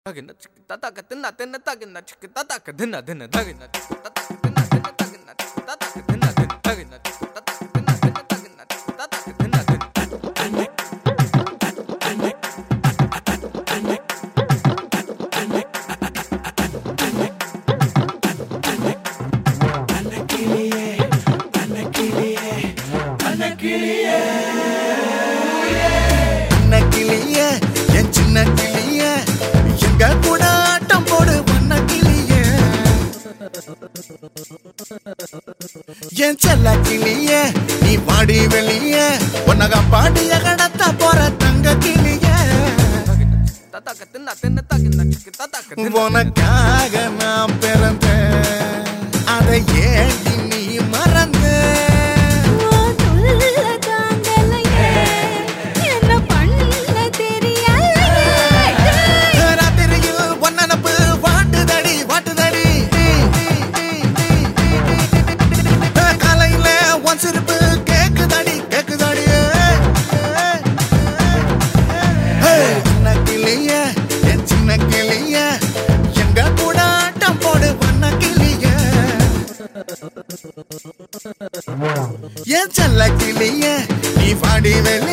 தகின சிக்கு தத்தாக்க தின்ன தின்ன தகின சிக்கு தத்தாக்க தின்ன தின்ன தகின சிக்கு தத்தாக்க தின்ன தின்ன தகின சிக்கு தத்தாக்க தின்ன தின்ன தகின சிக்கு தத்தாக்க தின்ன தின்ன தகின சிக்கு தத்தாக்க தின்ன தின்ன சின்ன கிளிய என் சின்ன கிளிய எங்க கூட ஆட்டம் போடு வண்ண கிளிய என் செல்ல கிளிய நீ பாடி வெளிய உன்னக பாடிய கடத்த போற தங்க கிளிய தகின சிக்கு தத்தாக்க தின்ன தின்ன தகின சிக்கு தத்தாக்க தின்ன உனக்காக நான் பிறந்தேன் அதை ஏண்டி நீ மறந்த ஓ துள்ள தாங்கலையே என்ன பண்ண தெரியலையே ராத்திரியில் ஒன்னனப்பு வாட்டுதடி வாட்டுதடி காலையில ஒன் சிரிப்பு கேக்குதடி கேக்குதடி சின்ன கிளிய என் சின்ன கிளிய எங்க கூட ஆட்டம் போடு வண்ண கிளிய என் செல்ல கிளிய நீ பாடி வெளிய